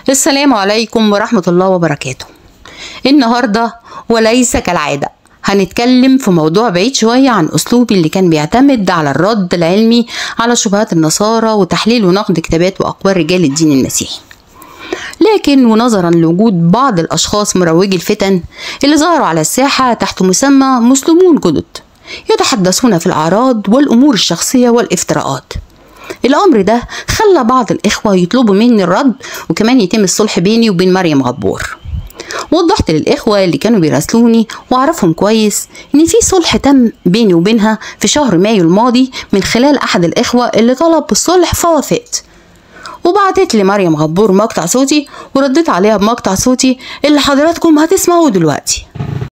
السلام عليكم ورحمة الله وبركاته النهاردة وليس كالعادة هنتكلم في موضوع بعيد شوية عن أسلوبي اللي كان بيعتمد على الرد العلمي على شبهات النصارى وتحليل ونقد كتابات وأقوال رجال الدين المسيحي لكن ونظرا لوجود بعض الأشخاص مروجي الفتن اللي ظهروا على الساحة تحت مسمى مسلمون جدد يتحدثون في الأعراض والأمور الشخصية والافتراءات الأمر ده خلى بعض الإخوة يطلبوا مني الرد وكمان يتم الصلح بيني وبين مريم غبور وضحت للإخوة اللي كانوا بيراسلوني وأعرفهم كويس إن في صلح تم بيني وبينها في شهر مايو الماضي من خلال أحد الإخوة اللي طلب بالصلح فوافقت وبعتت لي مريم غبور مقطع صوتي ورديت عليها بمقطع صوتي اللي حضراتكم هتسمعوه دلوقتي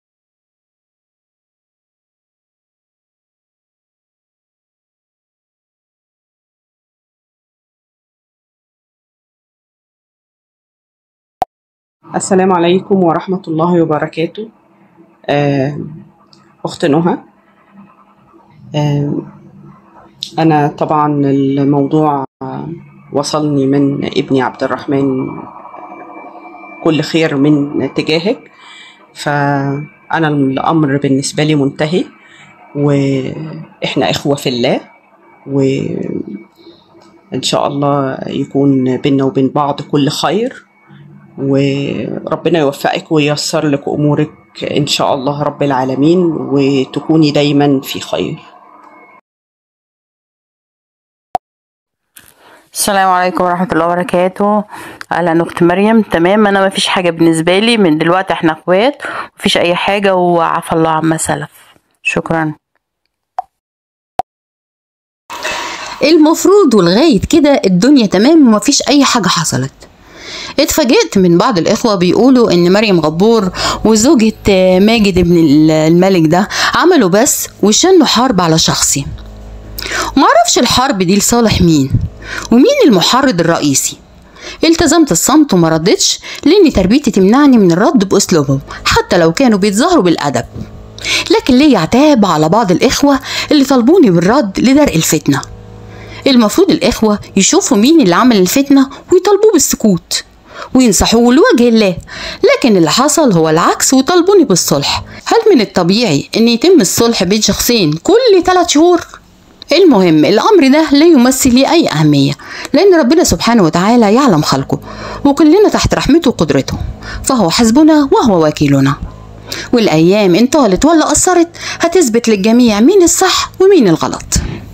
السلام عليكم ورحمة الله وبركاته آه، أخت نهى آه، أنا طبعا الموضوع آه، وصلني من ابني عبد الرحمن كل خير من تجاهك فأنا الأمر بالنسبة لي منتهي وإحنا إخوة في الله وإن شاء الله يكون بينا وبين بعض كل خير وربنا يوفقك وييسر لك امورك ان شاء الله رب العالمين وتكوني دايما في خير السلام عليكم ورحمة الله وبركاته أهلا أخت مريم تمام أنا مفيش حاجة بالنسبة لي من دلوقتي احنا اخوات مفيش أي حاجة وعفى الله عما سلف شكرا المفروض ولغاية كده الدنيا تمام ومفيش أي حاجة حصلت اتفاجئت من بعض الإخوة بيقولوا إن مريم غبور وزوجة آه، ماجد ابن ال- الملك ده عملوا بس وشنوا حرب على شخصي ومعرفش الحرب دي لصالح مين ومين المحرض الرئيسي التزمت الصمت وما ردتش لأن تربيتي تمنعني من الرد بأسلوبهم حتى لو كانوا بيتظاهروا بالأدب لكن ليا عتاب على بعض الإخوة اللي طلبوني بالرد لدرء الفتنة المفروض الإخوة يشوفوا مين اللي عمل الفتنة ويطالبوه بالسكوت وينصحوه لوجه الله لكن اللي حصل هو العكس وطالبوني بالصلح هل من الطبيعي ان يتم الصلح بين شخصين كل ثلاث شهور المهم الامر ده لا يمثل لي اي اهميه لان ربنا سبحانه وتعالى يعلم خلقه وكلنا تحت رحمته وقدرته فهو حسبنا وهو وكيلنا والايام ان طالت ولا قصرت هتثبت للجميع مين الصح ومين الغلط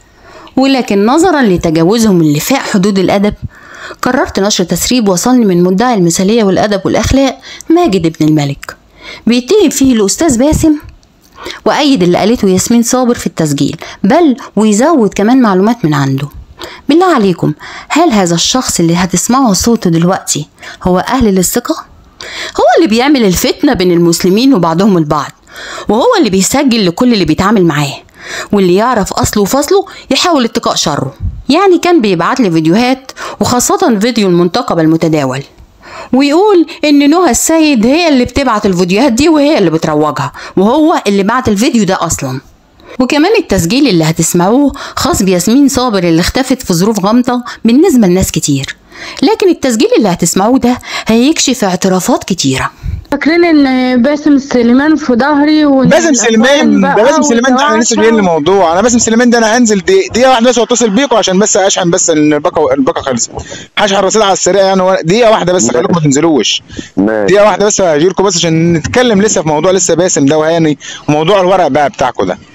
ولكن نظرا لتجاوزهم اللي فاق حدود الأدب قررت نشر تسريب وصلني من مدعي المثالية والأدب والأخلاق ماجد ابن الملك بيتهم فيه الأستاذ باسم وأيد اللي قالته ياسمين صابر في التسجيل بل ويزود كمان معلومات من عنده بالله عليكم هل هذا الشخص اللي هتسمعوا صوته دلوقتي هو أهل للثقة؟ هو اللي بيعمل الفتنة بين المسلمين وبعضهم البعض وهو اللي بيسجل لكل اللي بيتعامل معاه واللي يعرف أصله وفصله يحاول اتقاء شره يعني كان بيبعت لي فيديوهات وخاصة فيديو المنتقب المتداول ويقول ان نهى السيد هي اللي بتبعت الفيديوهات دي وهي اللي بتروجها وهو اللي بعت الفيديو ده اصلا وكمان التسجيل اللي هتسمعوه خاص بياسمين صابر اللي اختفت في ظروف غامضة بالنسبة لناس كتير لكن التسجيل اللي هتسمعوه ده هيكشف اعترافات كتيرة فاكرين ان باسم سليمان في ظهري وإن باسم الأكوان سليمان بقى ده باسم سليمان ده احنا لسه جايين والدوافع. للموضوع انا باسم سليمان ده انا هنزل دي- دقيقه واحده بس واتصل بيكم عشان بس اشحن بس إن الباقه الباقه خلصت هشحن رصيد على السريع يعني وأنا- دقيقه واحده بس خليكم ما تنزلوش ماشي دقيقه واحده بس هجي لكم بس عشان نتكلم لسه في موضوع لسه باسم ده وهاني وموضوع الورق بقى بتاعكم ده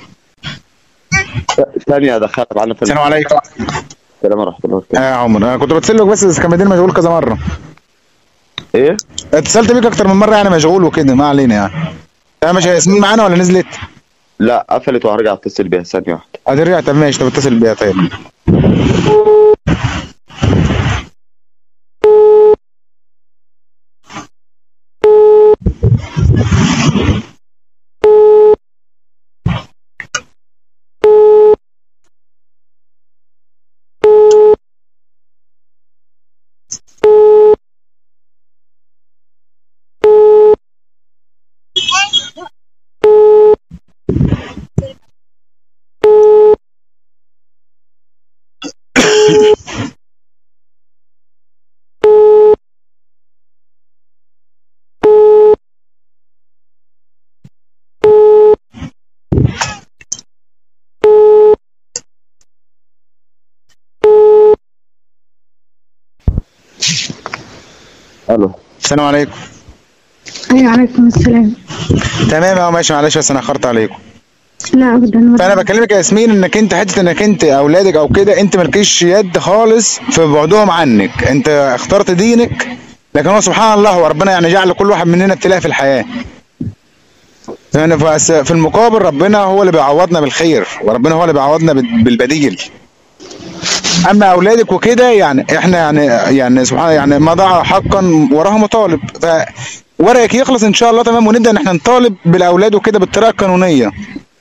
ثانية دخلت معانا في السلام عليكم السلام ورحمة الله آه وبركاته يا عمر انا كنت بتصل لك بس بس كان مدير مشغول كذا مره ايه؟ اتصلت بيك اكتر من مره يعني مشغول وكده ما علينا يعني يا ماشي ياسمين معانا ولا نزلت؟ لا قفلت وهرجع اتصل بيها ثانية واحدة هترجع طب ماشي طب اتصل بيها طيب الو السلام عليكم ايوه عليكم السلام تمام اهو ماشي معلش بس انا اخرت عليكم لا ابدا فانا بكلمك يا ياسمين انك انت حته انك انت اولادك او كده انت مالكيش يد خالص في بعدهم عنك انت اخترت دينك لكن هو سبحان الله هو ربنا يعني جعل كل واحد مننا ابتلاء في الحياه يعني بس في المقابل ربنا هو اللي بيعوضنا بالخير وربنا هو اللي بيعوضنا بال- بالبديل اما اولادك وكده يعني احنا يعني يعني سبحان يعني ما ضاع حقا وراه مطالب ف ورقك يخلص ان شاء الله تمام ونبدا ان احنا نطالب بالاولاد وكده بالطريقه القانونيه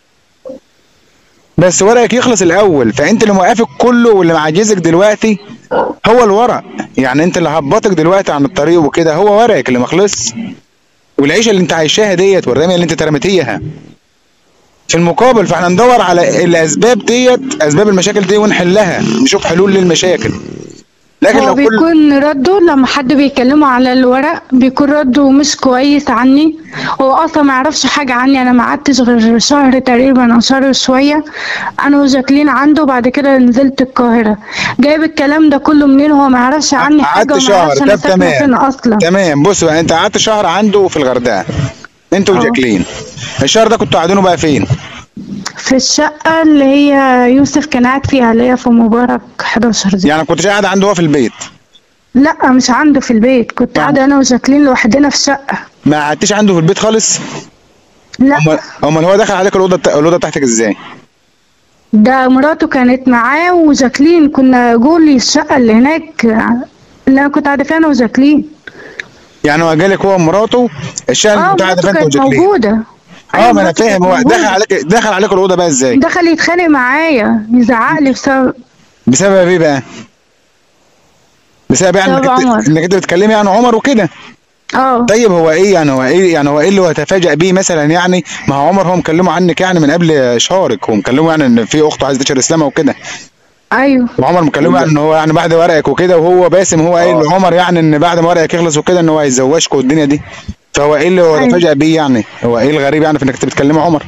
بس ورقك يخلص الاول فانت اللي موقفك كله واللي معجزك دلوقتي هو الورق يعني انت اللي هبطك دلوقتي عن الطريق وكده هو ورقك اللي مخلص والعيشه اللي انت عايشاها ديت والرميه اللي انت ترمتيها في المقابل فاحنا ندور على الاسباب ديت اسباب المشاكل دي ونحلها نشوف حلول للمشاكل لكن هو لو كل بيكون رده لما حد بيكلمه على الورق بيكون رده مش كويس عني هو اصلا ما يعرفش حاجه عني انا ما قعدتش غير شهر تقريبا او شهر شويه انا وجاكلين عنده بعد كده نزلت القاهره جايب الكلام ده كله منين هو ما يعرفش عني حاجه قعدت وما شهر يعرفش انا طب ساكنه تمام فين اصلا تمام بص بقى انت قعدت شهر عنده في الغردقه انت اه. وجاكلين الشهر ده كنتوا قاعدينه بقى فين؟ في الشقه اللي هي يوسف كان قاعد فيها اللي هي في مبارك 11 دي يعني كنت قاعد عنده هو في البيت لا مش عنده في البيت كنت قاعده انا وجاكلين لوحدنا في شقه ما قعدتش عنده في البيت خالص لا امال امال هو دخل عليك الاوضه بتا- الاوضه بتاعتك ازاي؟ ده مراته كانت معاه وجاكلين كنا جولي الشقة اللي هناك اللي انا كنت قاعدة فيها انا وجاكلين يعني هو جالك هو ومراته الشقه اللي اه كنت قاعده مراته فيها انت كانت وجاكلين موجودة اه أيوة، ما انا مراته فاهم كانت هو موجودة. دخل عليك دخل عليك الاوضه بقى ازاي؟ دخل يتخانق معايا يزعق لي بسبب بسبب ايه بقى؟ بسبب يعني بسبب انك عمر. انت انك انت بتتكلمي عن عمر وكده اه طيب هو ايه يعني هو ايه يعني هو ايه اللي هو تفاجأ بيه مثلا يعني ما هو عمر هو مكلمه عنك يعني من قبل شهرك هو مكلمه يعني ان في اخته عايزه تشهر اسلامها وكده ايوه وعمر مكلمه يعني ان هو يعني بعد ورقك وكده وهو باسم هو قايل لعمر يعني ان بعد ما ورقك يخلص وكده ان هو هيتزوجكوا والدنيا دي فهو ايه اللي هو أيوة. تفاجأ بيه يعني هو ايه الغريب يعني في انك انت بتكلمي عمر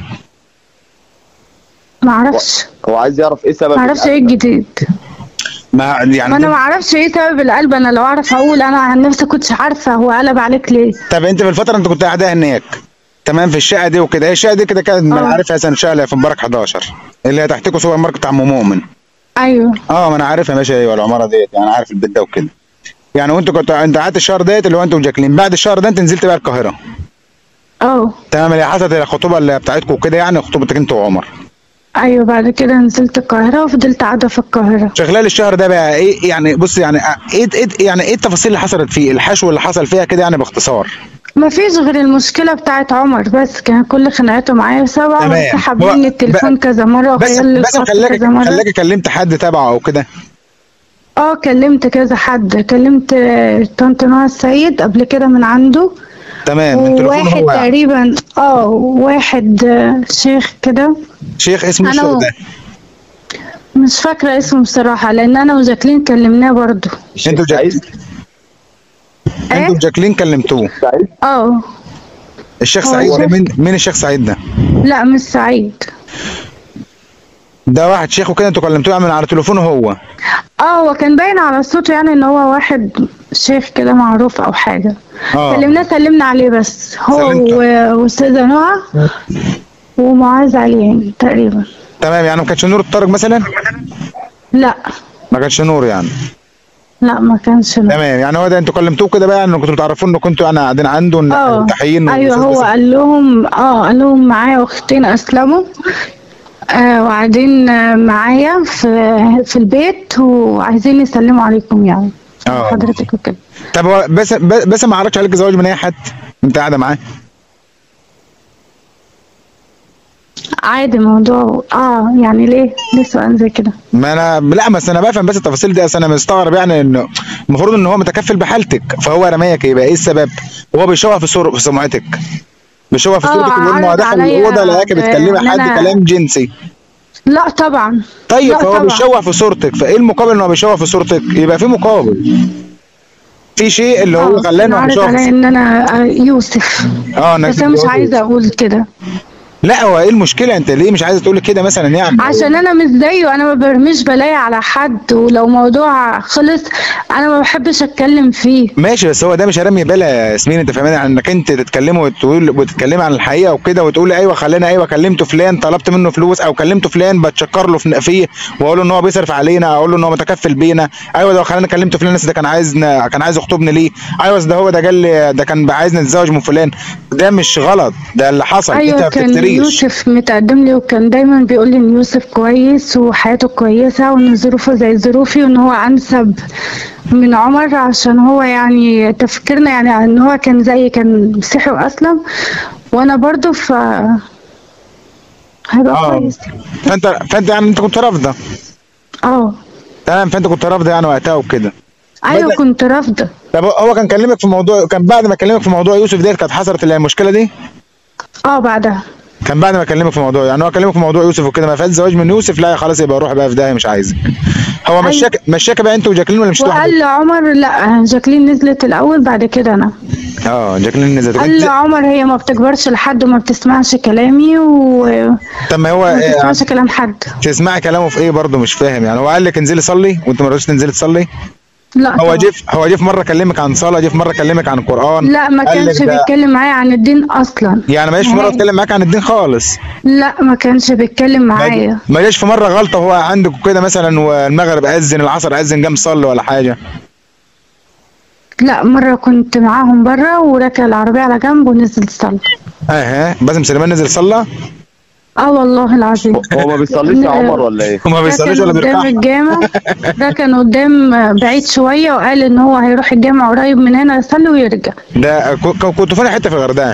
معرفش هو عايز يعرف ايه سبب معرفش ايه القلق. الجديد ما يعني ما انا انت- معرفش ايه سبب القلب انا لو اعرف اقول انا عن نفسي كنتش عارفة هو قلب عليك ليه طب انت في الفتره انت كنت قاعده هناك تمام في الشقه دي وكده هي الشقه دي كده كانت ما انا اه. عارفها مثلا الشقه اللي في مبارك 11 اللي هي تحتكوا سوبر ماركت بتاع ام مؤمن ايوه اه ما انا عارفها ماشي ايوه العماره ديت يعني عارف البيت ده وكده يعني وانت كنت انت قعدت الشهر ديت اللي هو انت وجاكلين بعد الشهر ده انت نزلت بقى القاهره اه تمام اللي حصلت الخطوبه اللي بتاعتكم وكده يعني خطوبتك انت وعمر ايوه بعد كده نزلت القاهرة وفضلت قاعدة في القاهرة في خلال الشهر ده بقى ايه يعني بص يعني ايه ايه يعني ايه التفاصيل اللي حصلت فيه الحشو اللي حصل فيها كده يعني باختصار ما فيش غير المشكلة بتاعت عمر بس كان كل خناقاته معايا بسبب عمر تمام. سحب هو- مني التليفون بقى- كذا مرة بس وغير لي بس الخط خلاك كذا مرة خلاك كلمت حد تبعه او كده اه كلمت كذا حد كلمت آه، طنط نوى السيد قبل كده من عنده تمام من تليفون وواحد هو يعني. تقريبا اه واحد آه، شيخ كده شيخ اسمه أنا الشيخ و- ده مش فاكرة اسمه بصراحة لأن أنا وجاكلين كلمناه برضه انتوا جا... سعيد انتوا ايه وجاكلين كلمتوه سعيد اه الشيخ هو سعيد ده شيخ. مين مين الشيخ سعيد ده لا مش سعيد ده واحد شيخ وكده انتوا كلمتوه من على تليفونه هو اه هو كان باين على صوته يعني ان هو واحد شيخ كده معروف او حاجة اه كلمناه سلمنا عليه بس هو سلمته. و- واستاذة نوى ومعاذ علي يعني تقريبا تمام يعني ما كانش نور الطارق مثلا لا ما كانش نور يعني لا ما كانش لا. تمام يعني هو ده انتوا كلمتوه كده بقى ان كنتوا تعرفوا ان كنتوا يعني قاعدين عنده ان اه متحيين ايوه هو قال لهم اه قال لهم معايا اختين اسلموا آه وقاعدين آه، معايا في في البيت وعايزين يسلموا عليكم يعني اه. حضرتك وكده طب هو بس بس ما عرضش عليك زواج من اي حد انت قاعده معاه عادي الموضوع اه يعني ليه ليه سؤال زي كده ما انا لا بس انا بفهم بس التفاصيل دي اصل انا مستغرب يعني انه المفروض ان هو متكفل بحالتك فهو رماك يبقى ايه السبب؟ هو بيشوه في صور في سمعتك بيشوه في اه، صورتك ويقول ما هو عرض دخل عليا الاوضه لقاك ب- بتكلمي ان حد انا- كلام جنسي لا طبعا طيب لا فهو طبعا. بيشوه في صورتك فايه المقابل ان هو بيشوه في صورتك؟ يبقى في مقابل في شيء اللي هو اه خلاني عارض بيشوه عليا في ان انا آه، يوسف اه انك بس انا مش تتجوزي. عايزه اقول كده لا هو ايه المشكله انت ليه مش عايزه تقولي كده مثلا يعني عشان انا مش زيه انا ما برميش بلايا على حد ولو موضوع خلص انا ما بحبش اتكلم فيه ماشي بس هو ده مش رمي بلا يا ياسمين انت فاهماني عن انك انت تتكلمي وتقول وتتكلمي عن الحقيقه وكده وتقولي ايوه خلينا ايوه كلمت فلان طلبت منه فلوس او كلمت فلان بتشكر له في- فيه واقول له ان هو بيصرف علينا اقول له ان هو متكفل بينا ايوه ده خلينا كلمت فلان الناس ده كان عايزنا كان عايز يخطبني ليه ايوه ده هو ده قال لي ده كان عايزني نتزوج من فلان ده مش غلط ده اللي حصل انت ايوه ما كان بتفتريش يوسف متقدم لي وكان دايما بيقول لي ان يوسف كويس وحياته كويسه وان ظروفه زي ظروفي وان هو انسب من عمر عشان هو يعني تفكيرنا يعني ان هو كان زي كان مسيحي واسلم وانا برضو ف هيبقى اه كويس فانت فانت يعني انت كنت رافضه اه تمام فانت كنت رافضه يعني وقتها وكده ايوه بدأ- كنت رافضه طب هو كان كلمك في موضوع كان بعد ما كلمك في موضوع يوسف ديت كانت حصلت المشكله دي اه بعدها كان بعد ما كلمك في موضوع يعني هو كلمك في موضوع يوسف وكده ما فات زواج من يوسف لا خلاص يبقى روح بقى في داهيه مش عايزك هو مشاك مشاك بقى انت وجاكلين ولا مش وقال لعمر لا جاكلين نزلت الاول بعد كده انا اه جاكلين نزلت قال انت لعمر هي ما بتكبرش لحد وما بتسمعش كلامي وما طب ما هو إيه بتسمعش كلام حد تسمعي كلامه في ايه برضه مش فاهم يعني هو قال لك انزلي صلي وانت ما رضيتش تنزلي تصلي لا هو طبعا. جه في- هو جه في مره كلمك عن صلاه جه في مره كلمك عن قران لا ما قال لك كانش ده- بيتكلم معايا عن الدين اصلا يعني ما جاش في مره نهائي. اتكلم معاك عن الدين خالص لا ما كانش بيتكلم ما معايا ما جاش في مره غلطه هو عندك كده مثلا والمغرب اذن العصر اذن قام صلي ولا حاجه لا مرة كنت معاهم برا وركب العربية على جنب ونزل صلى اه ها باسم سليمان نزل صلى اه والله العظيم هو ما بيصليش يا عمر ولا ايه؟ وما بيصليش ركن ولا قدام بيركع الجامع ركن قدام بعيد شوية وقال ان هو هيروح الجامع قريب من هنا يصلي ويرجع ده ك- ك- كنت فين حته في الغردقه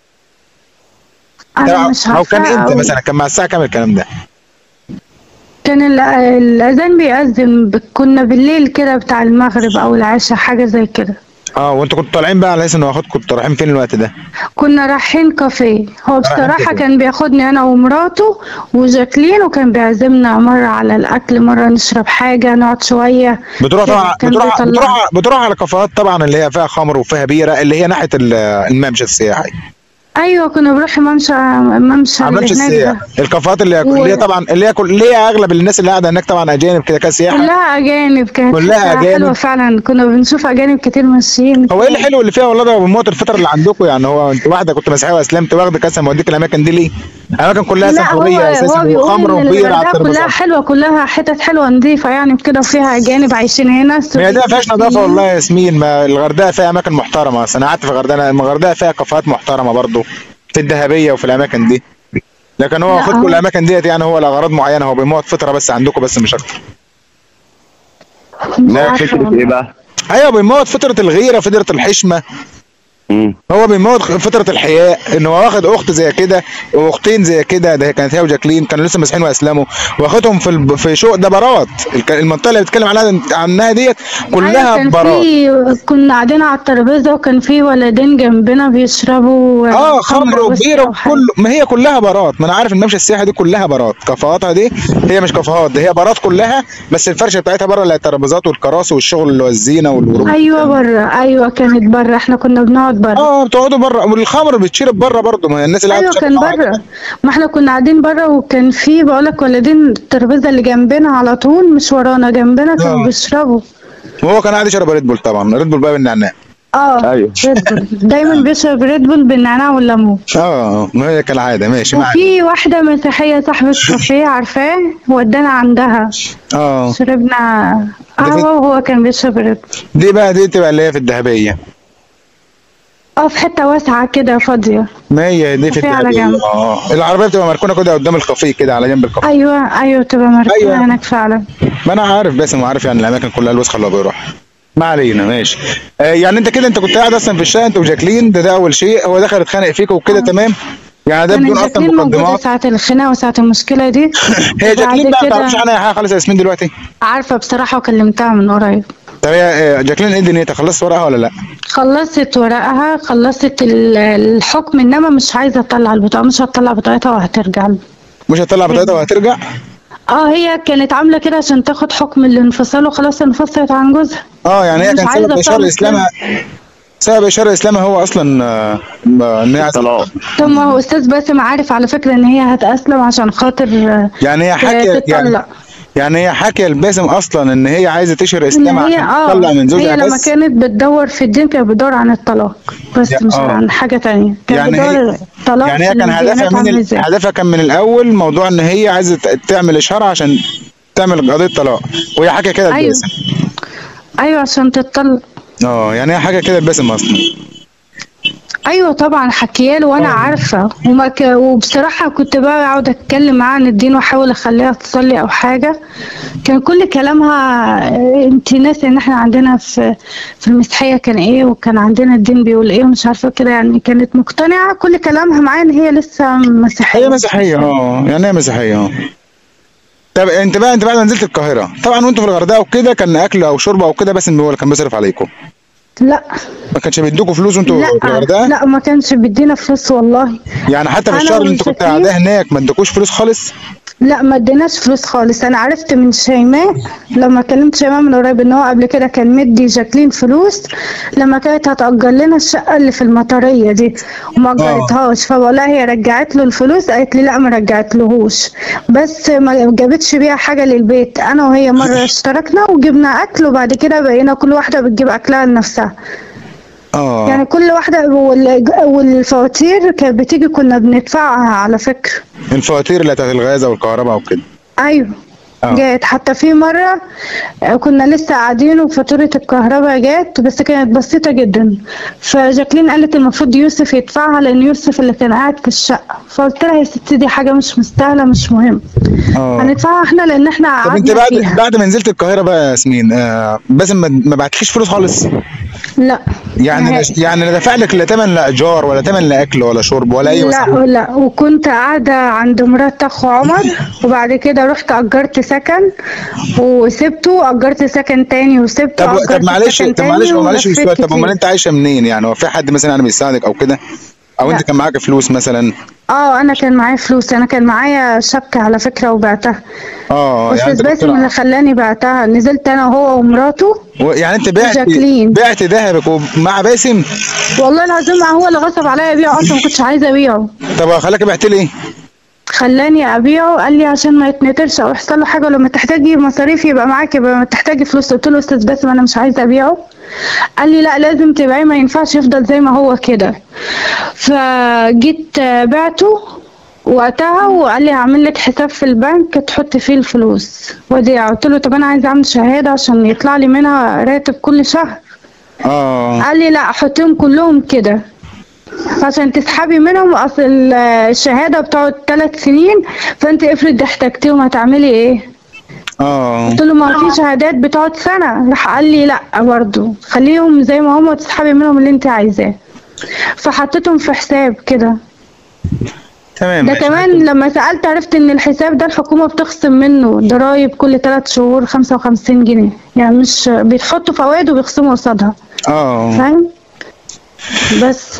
انا مش او عارفة كان امتى أوي. مثلا كان مع الساعه كام الكلام ده كان ال- الاذان بيأذن ب- كنا بالليل كده بتاع المغرب او العشاء حاجة زي كده اه وانتوا كنتوا طالعين بقى على اساس انه واخدكم كنتوا رايحين فين الوقت ده كنا رايحين كافيه هو بصراحة كافيه. كان بياخدني أنا ومراته وجاكلين وكان بيعزمنا مرة على الأكل مرة نشرب حاجة نقعد شوية بتروح كده طبعا كان بتروح بيطلع- بتروح بتروح على كافيهات طبعا اللي هي فيها خمر وفيها بيره اللي هي ناحيه ال- الممشى السياحي أيوة كنا بنروح ممشى ممشى على الممشى اللي هناك السياحي ده الكافيهات اللي هي و- اللي هي طبعا اللي هي كل اللي هي اغلب الناس اللي قاعده هناك طبعا اجانب كده كسياحه كلها أجانب كانت كلها فكرة أجانب. حلوة فعلا كنا بنشوف أجانب كتير ماشيين هو ايه الحلو اللي فيها والله ده بموت الفتره اللي عندكم يعني هو انت واحده كنت مسيحيه واسلمت واخدك اساسا موديك الاماكن دي ليه؟ اماكن كلها لا هو سفريه اساسا هو بيقول وخمر إن وبيره على الغردقة كلها الترابيزات حلوة كلها حتت حلوة نظيفة يعني كده وفيها أجانب عايشين هنا هي دي ما فيهاش نظافه والله يا ياسمين ما الغردقه فيها اماكن محترمه اصل انا قعدت في الغردقه الغردقه فيها كافيهات محترمه برضو في الذهبيه وفي الاماكن دي لكن هو لا، واخدكم هو- الاماكن ديت يعني هو لاغراض معينه هو بيموت فتره بس عندكم بس مش اكتر مش لا عارفة فكرة والله. ايه بقى؟ ايوه بيموت فتره الغيره فتره الحشمه مم. هو بيموت فترة الحياء ان هو واخد اخت زي كده واختين زي كده ده كانت هي وجاكلين كانوا لسه مسيحيين واسلموا واخدهم في الب... في شوق ده برات الك- المنطقة اللي بتتكلم عنها عنها ديت كلها أيوة كان برات في كنا قاعدين على الترابيزة وكان في ولدين جنبنا بيشربوا اه خمر ويسكي وبيره وحاجة. وكل ما هي كلها برات ما انا عارف الممشى السياحي دي كلها برات كافيهاتها دي هي مش كافيهات دي هي برات كلها بس الفرشه بتاعتها بره اللي هي الترابيزات والكراسي والشغل اللي هو الزينه والورود ايوه بره ايوه كانت بره احنا كنا بنقعد بره اه بتقعدوا بره والخمر بتشرب بره برضه ما هي الناس اللي ايوه قاعدة كان تشرب بره ما احنا كنا قاعدين بره وكان في بقولك ولدين الترابيزه اللي جنبنا على طول مش ورانا جنبنا كانوا آه. بيشربوا وهو كان قاعد يشرب ريد بول طبعا ريد بول بقى بالنعناع اه ايوه ريد بول دايما بيشرب ريد بول بالنعناع والليمون اه ما هي كالعاده ماشي معاك وفي واحده مسيحيه صاحبه كافيه عارفاه ودانا عندها اه شربنا ده في- قهوه وهو كان بيشرب ريد بول دي بقى دي تبقى اللي هي في الذهبيه اه في حته واسعه كده فاضيه ما هي دي في كافيه على الذهبيه جنب. اه العربيه بتبقى مركونه كده قدام الكافيه كده على جنب الكافيه ايوه ايوه تبقى مركونه أيوة. هناك فعلا ما انا عارف بس ما عارف يعني الاماكن كلها الوسخه اللي هو بيروح ما علينا ماشي آه يعني انت كده انت كنت قاعد اصلا في الشارع انت وجاكلين ده, ده اول شيء هو دخل اتخانق فيك وكده تمام يعني ده كانت بدون اصلا جاكلين موجوده مقدمات ساعه الخناقه وساعه المشكله دي هي وبعد جاكلين بقى ما كده- تعرفش عنها أي حاجه خالص يا ياسمين دلوقتي عارفه بصراحه وكلمتها من قريب طب هي آه، جاكلين ايه دنيتها خلصت ورقها ولا لا؟ خلصت ورقها خلصت ال- الحكم انما مش عايزه تطلع البطاقه مش هتطلع بطاقتها وهترجع له مش هتطلع بطاقتها وهترجع؟ اه هي كانت عامله كده عشان تاخد حكم الانفصال وخلاص انفصلت عن جوزها اه يعني هي مش كان عايزة سبب اشهار تعمل اسلامها سبب اشاره اسلامي هو اصلا آه، آه، ان هي عايزة- طلاق طب ما هو استاذ باسم عارف على فكره ان هي هتأسلم عشان خاطر آه، يعني هي حكي يعني تطلق يعني هي حكي لباسم اصلا ان هي عايزه تشهر ان اسلام هي عشان اه تطلع من زوجها هي لما بس كانت بتدور في الدين كانت بتدور عن الطلاق بس يا- مش آه. عن حاجه تانية كانت يعني هي- بتدور طلاق يعني هي في كان الديانات هدفها من عاملة ال... إزاي. هدفها كان من الاول موضوع ان هي عايزه ت- تعمل اشهار عشان تعمل قضيه طلاق وهي حاجه كده ايوه لباسم ايوه عشان تطلق اه يعني هي حاجه كده لباسم اصلا ايوه طبعا حكياله وانا عارفه وما ك... وبصراحه كنت بقى اقعد اتكلم معاها عن الدين واحاول اخليها تصلي او حاجه كان كل كلامها انت ناسي ان احنا عندنا في في المسيحيه كان ايه وكان عندنا الدين بيقول ايه ومش عارفه كده يعني كانت مقتنعه كل كلامها معايا ان هي لسه مسيحيه هي مسيحيه اه يعني هي مسيحيه اه طب انت بقى انت بعد ما نزلت القاهره طبعا وانتوا في الغردقه وكده كان اكل او شرب او كده بس هو اللي كان بيصرف عليكم لا ما كانش بيدوكوا فلوس وانتوا في لا الغردقه لا ما كانش بيدينا فلوس والله يعني حتى في أنا الشهر اللي انت كنت والشكيل- قاعده هناك ما ادوكوش فلوس خالص لا ما اديناش فلوس خالص انا عرفت من شيماء لما كلمت شيماء من قريب ان هو قبل كده كان مدي جاكلين فلوس لما كانت هتأجر لنا الشقة اللي في المطرية دي وما أجرتهاش فبقول لها هي رجعت له الفلوس قالت لي لا ما رجعتلهوش بس ما جابتش بيها حاجة للبيت انا وهي مرة اشتركنا وجبنا اكل وبعد كده بقينا كل واحدة بتجيب اكلها لنفسها اه يعني كل واحدة وال- والفواتير كانت بتيجي كنا بندفعها على فكرة الفواتير اللي بتاعت الغاز والكهرباء وكده ايوه آه. جات حتى في مرة آه، كنا لسه قاعدين وفاتورة الكهرباء جات بس كانت بسيطة جدا فجاكلين قالت المفروض يوسف يدفعها لأن يوسف اللي كان قاعد في الشقة فقلت لها يا ستي دي حاجة مش مستاهلة مش مهم اه هندفعها احنا لأن احنا طب انت قعدنا بعد فيها بعد ما نزلت القاهره بقى يا ياسمين آه بس ما ما بعتليش فلوس خالص لا يعني نهائي. لا يعني لا دفع لك لا تمن لا ايجار ولا تمن لا اكل ولا شرب ولا اي لا مساعدة. لا وكنت قاعدة عند مرات أخو عمر وبعد كده رحت أجرت سكن وسبته أجرت سكن تاني وسبته طب أجرت طب معلش سكن طب تاني معلش معلش ولفيت سؤال طب امال كتير. انت عايشه منين يعني هو في حد مثلا يعني بيساعدك او كده او لا. انت كان معاك فلوس مثلا اه انا كان معايا فلوس انا كان معايا شبكة على فكرة وبعتها اه استاذ انت كنت- باسم اللي خلاني بعتها نزلت انا وهو ومراته و- يعني انت بعت جاكلين. بعت ذهبك ومع باسم والله العظيم هو اللي غصب عليا ابيعه اصلا ما كنتش عايزه ابيعه طب خلاك بعت لي ايه؟ خلاني ابيعه قال لي عشان ما يتنترش او يحصل له حاجه ولما تحتاجي مصاريف يبقى معاك يبقى ما تحتاجي فلوس قلت له استاذ باسم انا مش عايزه ابيعه قال لي لا لازم تبيعيه ما ينفعش يفضل زي ما هو كده فجيت آه، بعته وقتها وقال لي هعمل لك حساب في البنك تحط فيه الفلوس وديع قلت له طب انا عايزه اعمل شهاده عشان يطلع لي منها راتب كل شهر اه قال لي لا حطيهم كلهم كده عشان تسحبي منهم اصل ال- الشهاده بتقعد ثلاث سنين فانت افرض احتجتيهم هتعملي ايه اه قلت له ما في شهادات بتقعد سنه راح قال لي لا برضه خليهم زي ما هم وتسحبي منهم اللي انت عايزاه فحطيتهم في حساب كده تمام ده ماشي. كمان لما سألت عرفت ان الحساب ده الحكومة بتخصم منه ضرايب كل ثلاث شهور خمسة وخمسين جنيه يعني مش بيتحطوا فوائد وبيخصموا قصادها اه فاهم بس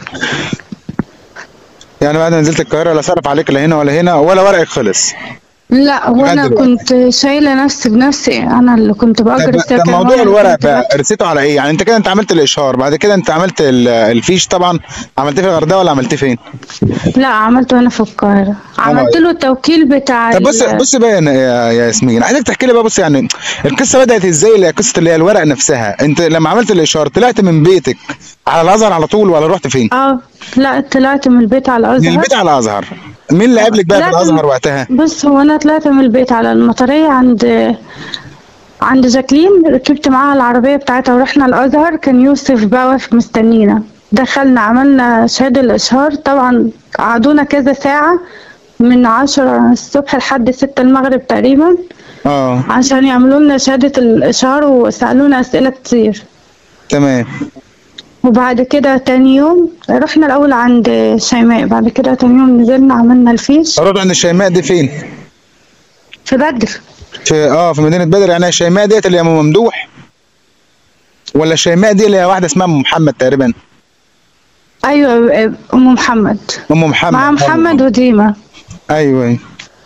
يعني بعد ما نزلت القاهره لا صرف عليك لا هنا ولا هنا ولا ورقك خلص لا وانا دلوقتي. كنت شايله نفسي بنفسي انا اللي كنت باجر طب السكن طب موضوع وأنا اللي الورق كنت بقى باكل. رسيته على ايه؟ يعني انت كده انت عملت الاشهار بعد كده انت عملت ال- الفيش طبعا عملتيه في الغردقه ولا عملتيه فين؟ لا عملته هنا في القاهره عملت له التوكيل بتاع طب بص ال- بص بقى يا يا يا ياسمين عايزك تحكي لي بقى بص يعني القصه بدات ازاي اللي هي قصه اللي هي الورق نفسها انت لما عملت الاشهار طلعت من بيتك على الازهر على طول ولا رحت فين؟ اه لا طلعت من البيت على من الازهر البيت على الازهر مين اللي قابلك بقى في طلعت الازهر من- وقتها؟ بص هو انا طلعت من البيت على المطريه عند عند جاكلين ركبت معاها العربيه بتاعتها ورحنا الازهر كان يوسف بقى واقف مستنينا دخلنا عملنا شهادة الإشهار طبعا قعدونا كذا ساعة من عشرة الصبح لحد ستة المغرب تقريبا اه عشان يعملوا لنا شهادة الإشهار وسألونا أسئلة كتير تمام وبعد كده تاني يوم رحنا الأول عند شيماء بعد كده تاني يوم نزلنا عملنا الفيش رد عند الشيماء دي فين؟ في بدر في اه في مدينه بدر يعني الشيماء ديت اللي هي ام ممدوح ولا الشيماء دي اللي هي واحده اسمها ام محمد تقريبا أيوة أم محمد ام محمد مع محمد وديمة ايوه ايوه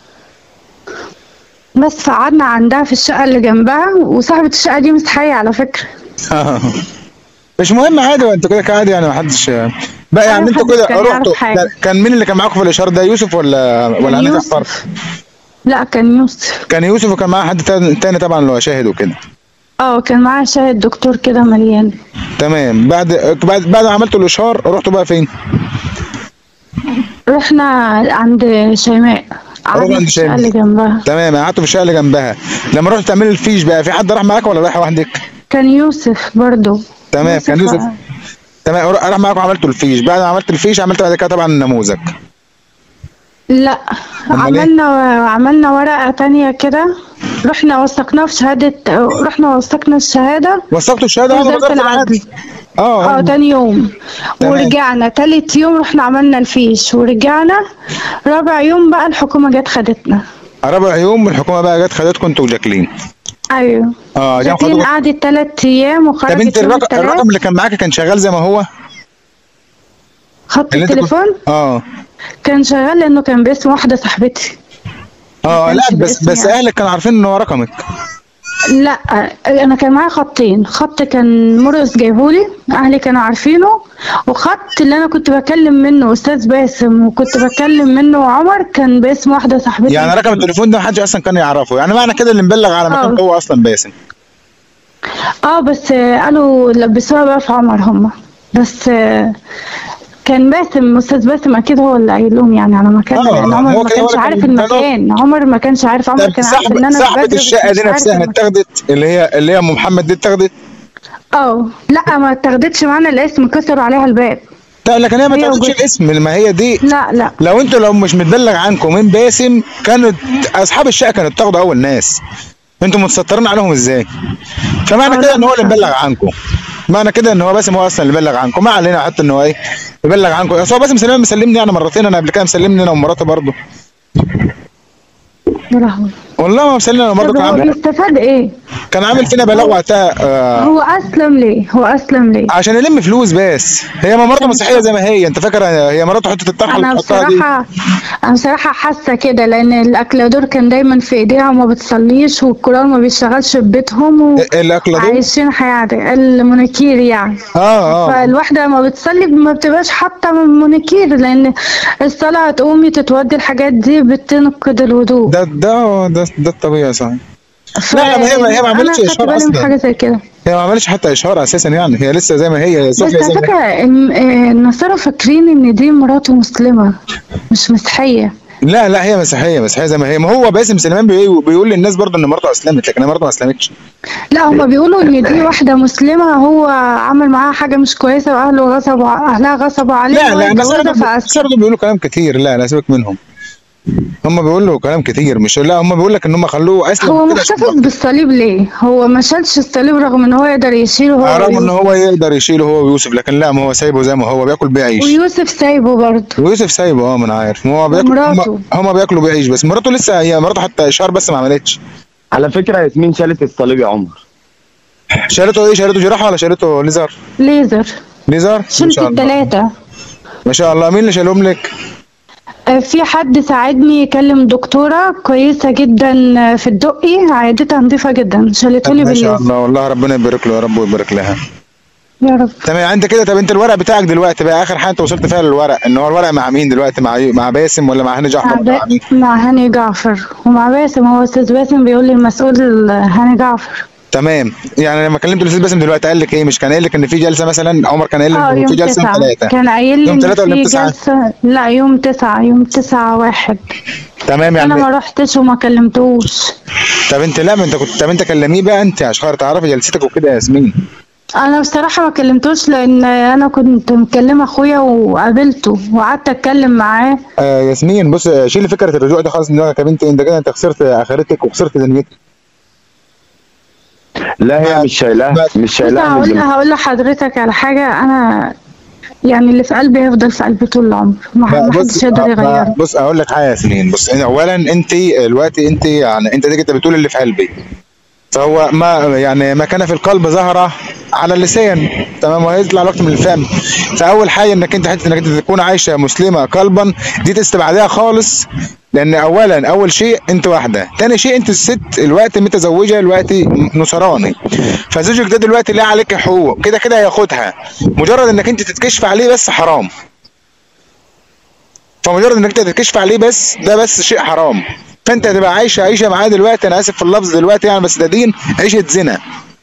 بس فقعدنا عندها في الشقة اللي جنبها وصاحبة الشقة دي مسيحية على فكرة آه. مش مهم عادي انتوا كده كده عادي يعني ما حدش بقى يعني انتوا محدش كده كان يعرف رحتوا حاجة. كان- كان مين اللي كان معاكم في الاشهار ده يوسف ولا ولا انا يوسف. جعفر لا كان يوسف كان يوسف وكان معاه حد تاني تاني طبعا اللي هو شاهد وكده اه كان معاه شاهد دكتور كده مليان تمام بعد بعد بعد ما عملتوا الاشهار رحتوا بقى فين؟ رحنا عند شيماء قعدنا عند في الشقة شيماء. اللي جنبها تمام قعدتوا في الشقه اللي جنبها لما رحتوا تعملوا الفيش بقى في حد راح معاك ولا رايح لوحدك؟ كان يوسف برضو تمام كان يوسف تمام راح معاكم عملتوا الفيش بعد ما عملت الفيش عملت بعد كده طبعا النموذج لا أمال إيه؟ عملنا عملنا ورقة تانية كده رحنا وثقناه في شهادة رحنا وثقنا الشهادة وثقتوا الشهاده في اه وزارة العدل اه اه اه تاني يوم تمام. ورجعنا تالت يوم رحنا عملنا الفيش ورجعنا رابع يوم بقى الحكومة جت خدتنا رابع يوم الحكومه بقى جت خدتكم انتوا وجاكلين ايوه اه جم جاكلين خدوكم قعدت تلات ايام طب وخرجت انت يوم الرقم, التلات الرقم اللي كان معاك كان شغال زي ما هو خط اللي انت كنت- التليفون اه كان شغال لانه كان باسم واحدة صاحبتي اه لا كانش بس باسمي بس يعني. اهلك كانوا عارفين ان هو رقمك لا انا كان معايا خطين خط كان مرقص جايبولي اهلي كانوا عارفينه وخط اللي انا كنت بكلم منه استاذ باسم وكنت بكلم منه عمر كان باسم واحده صاحبتي يعني رقم التليفون ده محدش اصلا كان يعرفه يعني معنى كده اللي مبلغ على مكان اه. هو اصلا باسم اه بس قالوا لبسوها بقى في عمر هم بس آه، كان باسم استاذ باسم اكيد هو اللي قايل لهم يعني على مكان اه، لان عمر هو ما كان- كانش هو عارف كان- المكان عمر ما كانش عارف عمر طب كان عارف ان صاحبة انا في صاحبة بدر، بس الشقة مش دي عارف نفسها المكان. اتاخدت اللي هي اللي هي ام محمد دي اتاخدت اه لا ما اتاخدتش معانا الاسم كسروا عليها الباب لا لكن هي ما هي تاخدش وجوز- الاسم ما هي دي لا لا لو انتوا لو مش متبلغ عنكم من باسم كانت اصحاب الشقه كانوا تاخدوا اول ناس انتوا متسترين عليهم ازاي فمعنى اه، كده لا، ان هو مش اللي مبلغ عنكم معنى كده ان هو باسم هو اصلا اللي بلغ عنكم ما علينا حتى ان هو ايه يبلغ عنكم بس هو باسم سليمان مسلمني انا مرتين انا قبل كده مسلمني انا ومراته برضه يا لهوي والله ما مسلمني انا طب برضه كان هو عامل بيستفاد ايه؟ كان عامل فينا بلاغ وقتها آه هو اسلم ليه؟ هو اسلم ليه؟ عشان يلم فلوس بس هي ما مراته مسيحيه زي ما هي انت فاكر هي مراته حته الطرحه اللي انا بتحطها دي بصراحه انا بصراحه حاسه كده لان الاكلادور كان دايما في ايديها وما بتصليش والقران ما بيشتغلش في بيتهم الاكلادور وعايشين حياه عادية. المونيكير يعني اه اه فالواحده لما بتصلي ما بتبقاش حاطه من مونيكير لان الصلاه تقومي تتودي الحاجات دي بتنقض الوضوء ده ده ده ده الطبيعي صح ف- لا، ما هي- ما هي ما عملتش انا خدت إشهار بالي من أصلاً. حاجه زي كده هي ما عملتش حتى اشهار اساسا يعني هي لسه زي ما هي بس صوفيا زي على ما فكرة هي الم- آه، النصارى فاكرين ان دي مراته مسلمة مش مسيحية لا لا هي مسيحيه مسيحيه زي ما هي ما هو باسم سليمان بي- بيقول للناس برضه ان مراته اسلمت لكن هي مراته ما اسلمتش لا هما بيقولوا ان دي واحدة مسلمة هو عمل معاها حاجة مش كويسة واهله غصبوا ع- اهلها غصبوا عليه لا وهو لا الناس يتجوزها فأسلم. الناس برضه بيقولوا كلام كتير لا لا سيبك منهم هم بيقولوا كلام كتير مش لا هم بيقول لك ان هم خلوه اسلم هو كده عشان محتفظ بالصليب ليه؟ هو ما شالش الصليب رغم ان هو يقدر يشيله هو رغم ان ويوسف. هو يقدر يشيله هو ويوسف لكن لا ما هو سايبه زي ما هو بياكل بيعيش ويوسف سايبه برضه ويوسف سايبه اه ما انا عارف ما هو بياكل ومراته. هم, هم بياكلوا بيعيش بس مراته لسه هي مراته حتى اشهار بس ما عملتش على فكره ياسمين شالت الصليب يا عمر شالته ايه شالته جراحه ولا شالته ليزر ليزر ليزر ما شلت شاء الله التلاتة ما شاء الله مين اللي شالهم لك آه، في حد ساعدني يكلم دكتورة كويسة جدا آه، في الدقي عيادتها نظيفة جدا شالتهولي ما شاء بالليل الله والله ربنا يبارك له يا رب ويبارك لها يا رب تمام انت كده طب انت الورق بتاعك دلوقتي بقى اخر حاجه انت وصلت فيها للورق ان هو الورق مع مين دلوقتي مع مع باسم ولا مع هاني مع, جعفر ولا مع با... مين مع هاني جعفر ومع باسم هو استاذ باسم بيقول لي المسؤول هاني جعفر تمام يعني لما كلمت الاستاذ باسم دلوقتي قال لك ايه مش كان قايل لك ان في جلسه مثلا عمر كان قايل اه لك ان يوم في جلسه يوم تسعة ثلاثه كان قايل لي يوم ان تلاتة ولا في يوم تسعة؟ جلسة لا يوم تسعة يوم تسعة واحد تمام انا يعني ما رحتش وما كلمتوش طب انت لا ما انت كنت طب انت كلميه بقى انت عشان خاطر تعرفي جلستك وكده يا ياسمين انا بصراحة ما كلمتوش لان انا كنت مكلمة اخويا وقابلته وقعدت اتكلم معاه آه ياسمين بص آه، شيلي فكره الرجوع دي خالص من دماغك يا بنتي انت كده انت خسرت اخرتك وخسرت دنيتك لا هي مش شايلاها مش بص شايلاها من هقول دماغها. هقول لحضرتك على حاجة انا يعني اللي في قلبي هيفضل في قلبي طول العمر ما لا، ما بص حدش يقدر آه، يغيره بص اقول لك حاجه يا ياسمين بص إن اولا انت دلوقتي انت يعني انت دي كنت بتقول اللي في قلبي فهو ما يعني ما كان في القلب ظهر على اللسان تمام وهيطلع الوقت من الفم فاول حاجه انك انت حته انك انت تكون عايشه مسلمه قلبا دي تستبعدها خالص لان اولا اول شيء انت واحده تاني شيء انت الست الوقت متزوجه الوقت نصراني فزوجك ده دلوقتي ليه عليك حقوق كده كده هياخدها مجرد انك انت تتكشف عليه بس حرام فمجرد انك انت تتكشف عليه بس ده بس شيء حرام فانت هتبقى عايشه عيشه معاه دلوقتي انا اسف في اللفظ دلوقتي يعني بس ده دين عيشه زنا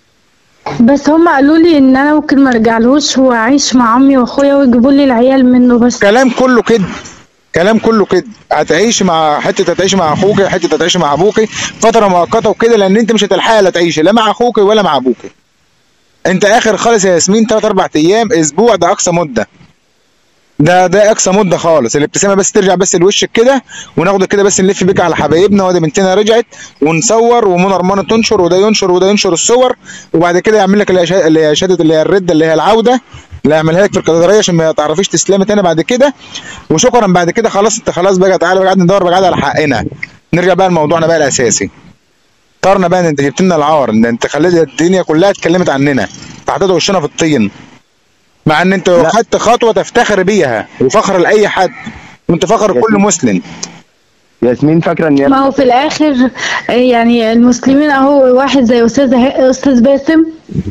بس هم قالوا لي ان انا ممكن ما ارجعلهوش واعيش مع عمي واخويا ويجيبوا لي العيال منه بس كلام كله كده كلام كله كده هتعيش مع حته هتعيش مع اخوك حته هتعيش مع ابوك فتره مؤقته وكده لان انت مش هتلحقي لا تعيشي لا مع اخوك ولا مع ابوك انت اخر خالص يا ياسمين 3 4 ايام اسبوع ده اقصى مده ده ده اقصى مده خالص الابتسامه بس ترجع بس لوشك كده وناخدك كده بس نلف بيك على حبايبنا وادي بنتنا رجعت ونصور ومنى رمان تنشر وده ينشر وده ينشر الصور وبعد كده يعمل لك اللي هي شا- اللي هي شهاده اللي هي الرده اللي هي العوده اللي هيعملها لك في الكاتدرائيه عشان ما تعرفيش تسلمي تاني بعد كده وشكرا بعد كده خلاص انت خلاص بقى تعالى بقى قاعد ندور بقى قاعد على حقنا نرجع بقى لموضوعنا بقى الاساسي طارنا بقى ان انت جبت لنا العار ان انت خليت الدنيا كلها اتكلمت عننا حطيت وشنا في الطين مع ان انت لو خدت خطوه تفتخر بيها وفخر لاي حد وانت فخر كل مسلم ياسمين فاكره ان ما هو في الاخر يعني المسلمين اهو واحد زي استاذ استاذ باسم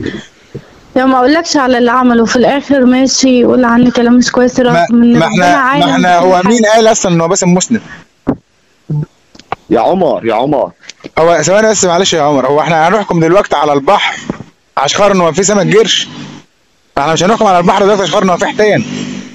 لو ما اقولكش على اللي عمله في الاخر ماشي يقول عني كلام مش كويس ما, رغم ان ما ربنا احنا عالم ما احنا بكل هو حاجة. مين قال اصلا ان هو باسم مسلم يا عمر يا عمر هو ثواني بس معلش يا عمر هو احنا هنحكم دلوقتي على البحر عشان خاطر ان هو في سمك جرش احنا مش هنحكم على البحر دلوقتي عشان خاطر ان هو في حيتان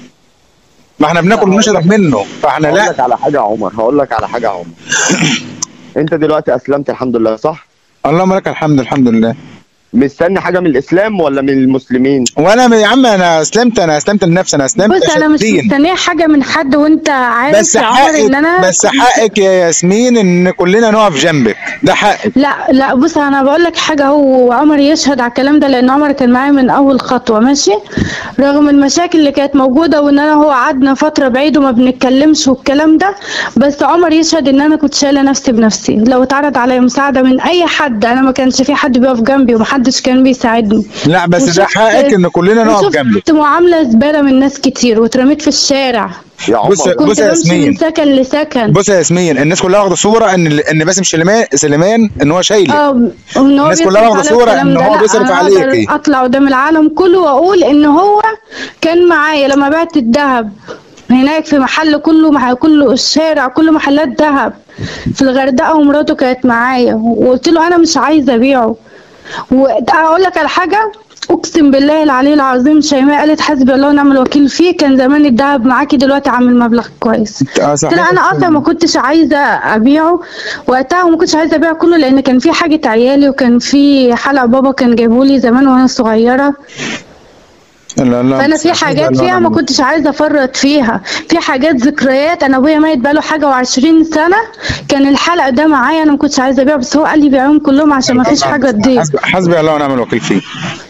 ما احنا بناكل ونشرب منه فاحنا هقول لا لك على حاجه يا عمر هقول لك على حاجه يا عمر انت دلوقتي اسلمت الحمد لله صح اللهم لك الحمد الحمد لله مستني حاجه من الاسلام ولا من المسلمين وانا يا عم انا اسلمت انا اسلمت لنفسي انا اسلمت بص انا مش شديد. مستنيه حاجه من حد وانت عارف بس يا عمر حقك ان انا بس حقك يا ياسمين ان كلنا نقف جنبك ده حقك لا لا بص انا بقول لك حاجه هو عمر يشهد على الكلام ده لان عمر كان معايا من اول خطوه ماشي رغم المشاكل اللي كانت موجوده وان انا هو قعدنا فتره بعيد وما بنتكلمش والكلام ده بس عمر يشهد ان انا كنت شايله نفسي بنفسي لو اتعرض عليا مساعده من اي حد انا ما كانش في حد بيقف جنبي ومحدش كان بيساعدني لا بس ده وشفت- حقك ان كلنا نقف جنبك شفت معامله زباله من ناس كتير واترميت في الشارع يا عمر بص- كنت بص يا بمشي من ياسمين. سكن لسكن بص يا ياسمين الناس كلها واخده صوره ان ان باسم سليمان سليمان ان هو شايلك اه وان هو الناس كلها بيصرف واخدة على صورة الكلام إن ده. هو لا، بيصرف أنا أقدر عليكي. اطلع قدام العالم كله واقول ان هو كان معايا لما بعت الذهب هناك في محل كله مح... كله الشارع كله محلات ذهب في الغردقه ومراته كانت معايا وقلت له انا مش عايزه ابيعه واقول لك على حاجه اقسم بالله العلي العظيم شيماء قالت حسبي الله ونعم الوكيل فيه كان زمان الذهب معاكي دلوقتي عامل مبلغ كويس آه، قلت صحيح. لها انا اصلا ما كنتش عايزه ابيعه وقتها وما كنتش عايزه ابيعه كله لان كان في حاجه عيالي وكان في حلقه بابا كان جايبولي زمان وانا صغيره لا لا فانا في حاجات فيها ما كنتش عايزه افرط فيها في حاجات ذكريات انا ابويا ميت بقاله حاجه وعشرين سنه كان الحلقه ده معايا انا ما كنتش عايزه ابيعه بس هو قال لي بيعهم كلهم عشان ما فيش حاجه تضيع حسبي حسبي الله ونعم الوكيل فيه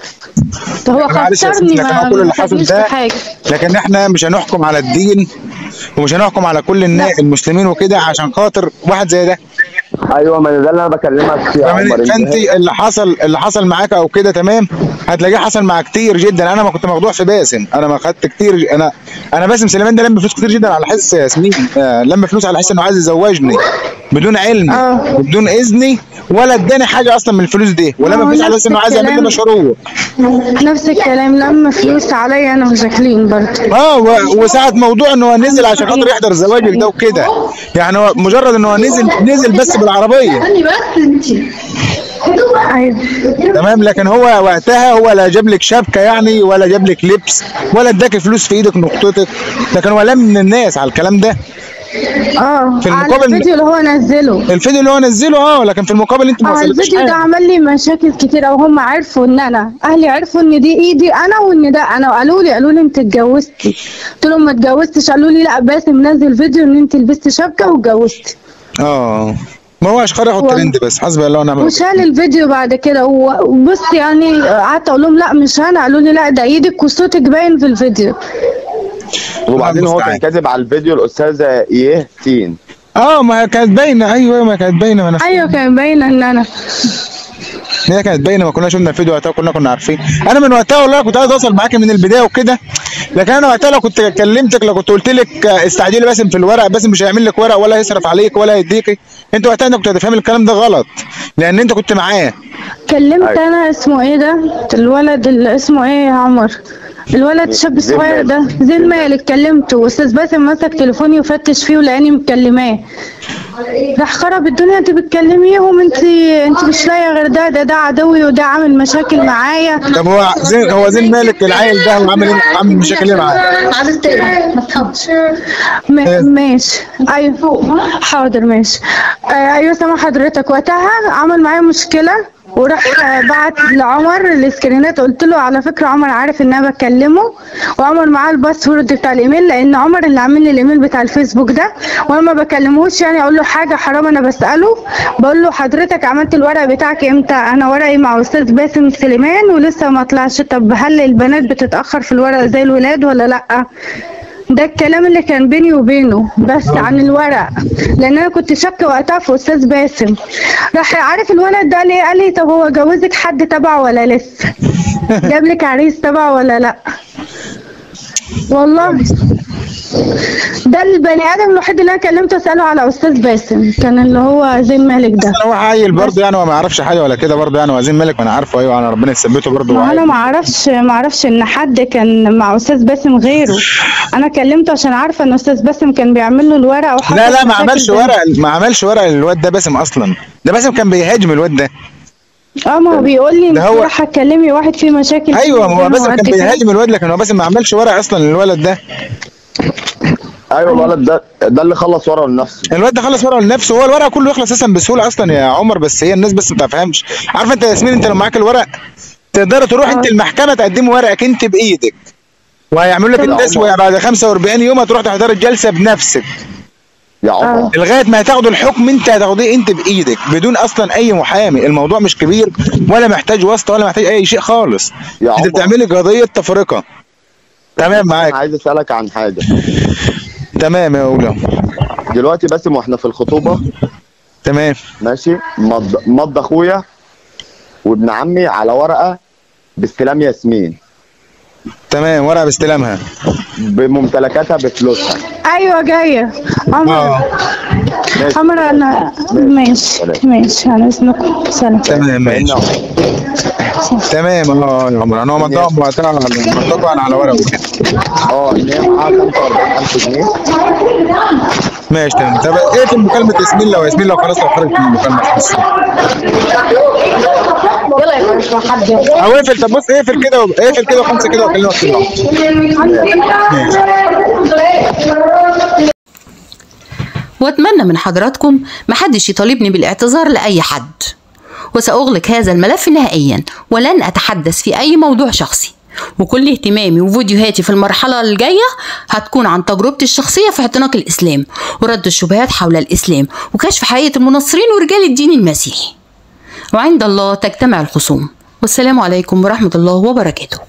هو معلش يا خسرني ستي، لكن هو ما كل اللي ما حصل خدنيش ده في حاجه لكن احنا مش هنحكم على الدين ومش هنحكم على كل الناس المسلمين وكده عشان خاطر واحد زي ده ايوه ما ده اللي انا بكلمك فيه يا فاهمني؟ عمر فانت اللي حصل اللي حصل معاك او كده تمام هتلاقيه حصل مع كتير جدا انا ما كنت مخدوع في باسم انا ما خدت كتير انا انا باسم سليمان ده لم فلوس كتير جدا على حس يا ياسمين آه، لم فلوس على حس انه عايز يزوجني بدون علم آه. وبدون اذني ولا اداني حاجه اصلا من الفلوس دي ولما آه، فلوس على نفس حس انه عايز يعمل لي الكلام. مشروع نفس الكلام لما فلوس عليا انا وجاكلين برضه اه و- وساعة موضوع ان هو نزل عشان خاطر يحضر زواجك ده وكده يعني هو مجرد ان هو نزل نزل بس بالعربيه ايوه تمام لكن هو وقتها هو لا جاب لك شبكه يعني ولا جاب لك لبس ولا اداك فلوس في ايدك نقطتك لكن هو لم من الناس على الكلام ده اه في على المقابل- الفيديو اللي هو نزله الفيديو اللي هو نزله اه لكن في المقابل انت ما اه وصلتش الفيديو ده حاجه عمل لي مشاكل كتير او هم عرفوا ان انا اهلي عرفوا ان دي ايدي انا وان ده انا وقالوا لي قالوا لي انت اتجوزتي قلت لهم ما اتجوزتش قالوا لي لا باسم نزل فيديو ان انت لبستي شبكه واتجوزتي اه ما هو اشخار ياخد هو- ترند بس حسبي الله ونعم الوكيل وشال الفيديو بعد كده و- وبص يعني قعدت اقول لهم لا مش انا قالوا لي لا ده ايدك وصوتك باين في الفيديو وبعدين هو كان المستعان. كاتب على الفيديو الاستاذه ايه تين اه ما كانت باينه ايوه ما كانت باينه ما انا ايوه كان باين ان انا هي كانت باينه ما كنا شفنا الفيديو وقتها كنا كنا عارفين انا من وقتها والله كنت عايز اوصل معاكي من البدايه وكده لكن انا وقتها لو كنت كلمتك لو كنت قلت لك استعجلي باسم في الورق باسم مش هيعمل لك ورق ولا هيصرف عليك ولا هيديكي انت وقتها انت كنت هتفهم الكلام ده غلط لان انت كنت معاه كلمت أيوة. انا اسمه ايه ده الولد اللي اسمه ايه يا عمر الولد الشاب زين الصغير مالك. ده زين مالك كلمته واستاذ باسم مسك تليفوني وفتش فيه ولقاني مكلماه راح خرب الدنيا انت بتكلميهم انت انت مش لاقيه غير ده ده ده عدوي وده عامل مشاكل معايا طب هو زين هو زين مالك العيل ده هو عامل ايه عامل مشاكل ايه معاه عايز تقرا ما تفهمش ما- ماشي ايوه حاضر ماشي آه، ايوه سامع حضرتك وقتها عمل معايا مشكله وراح آه، بعت لعمر السكرينات قلت له على فكره عمر عارف ان انا بكلمه وعمر معاه الباسورد بتاع الايميل لان عمر اللي عامل لي الايميل بتاع الفيسبوك ده وانا ما بكلمهوش يعني اقول له حاجه حرام انا بساله بقول له حضرتك عملت الورق بتاعك امتى انا ورقي مع استاذ باسم سليمان ولسه ما طلعش طب هل البنات بتتاخر في الورق زي الولاد ولا لا ده الكلام اللي كان بيني وبينه بس عن الورق لان انا كنت شاكه وقتها في استاذ باسم راح عارف الولد ده ليه قال لي طب هو جوزك حد تبعه ولا لسه جاب لك عريس تبعه ولا لا والله ده البني ادم الوحيد اللي انا كلمته اساله على استاذ باسم كان اللي هو زين مالك ده هو عيل برضه يعني هو ما يعرفش حاجه ولا كده برضه يعني هو زين مالك ما انا عارفه ايوه انا ربنا يثبته برضه ما وعيل. انا ما اعرفش ما اعرفش ان حد كان مع استاذ باسم غيره انا كلمته عشان عارفه ان استاذ باسم كان بيعمل له الورق وحصل لا لا ما مشاكل عملش بينهم. ورق ما عملش ورق للواد ده باسم اصلا ده باسم كان بيهاجم الواد ده اه ما هو بيقول لي انت ده هو- راح تكلمي واحد فيه مشاكل ايوه ما هو بينه باسم وقد كان كده. بيهاجم الواد لكن هو باسم ما عملش ورق اصلا للولد ده ايوه الولد ده ده اللي خلص ورقه لنفسه الواد ده خلص ورقه لنفسه هو الورق كله يخلص اساسا بسهوله اصلا يا عمر بس هي الناس بس ما تفهمش عارفه انت يا ياسمين انت لو معاك الورق تقدر تروح انت المحكمه تقدم ورقك انت بايدك وهيعملوا لك طب يا التسويه عمر. بعد 45 يوم هتروح تحضر الجلسه بنفسك يا عمر لغايه ما هتاخدوا الحكم انت هتاخديه انت بايدك بدون اصلا اي محامي الموضوع مش كبير ولا محتاج واسطه ولا محتاج اي شيء خالص يا انت عمر. بتعملي قضيه تفرقه تمام معاك انا عايز اسالك عن حاجه تمام يا اولى دلوقتي باسم واحنا في الخطوبه تمام ماشي مض مض اخويا وابن عمي على ورقه باستلام ياسمين تمام ورقه باستلامها بممتلكاتها بفلوسها ايوه جايه عمر اه ماشي عمر انا ماشي سلام. ماشي على اذنكم سلام تمام ماشي فاهمني تمام اه يا عمر انا هو مضاهم وقتها طبعا على ورقه وكده اه ان هي معاها 45000 جنيه ماشي تمام طب اقفل مكالمه ياسمين لو ياسمين لو خلاص لو خرجت من المكالمه خلاص يلا يا مش مع حد او اقفل طب بص اقفل كده و- اقفل كده وخمسه كده واكلمك في الوقت واتمنى من حضراتكم محدش يطالبني بالاعتذار لاي حد وساغلق هذا الملف نهائيا ولن اتحدث في اي موضوع شخصي وكل اهتمامي وفيديوهاتي في المرحلة الجاية هتكون عن تجربتي الشخصية في اعتناق الإسلام ورد الشبهات حول الإسلام وكشف حقيقة المنصرين ورجال الدين المسيحي وعند الله تجتمع الخصوم والسلام عليكم ورحمة الله وبركاته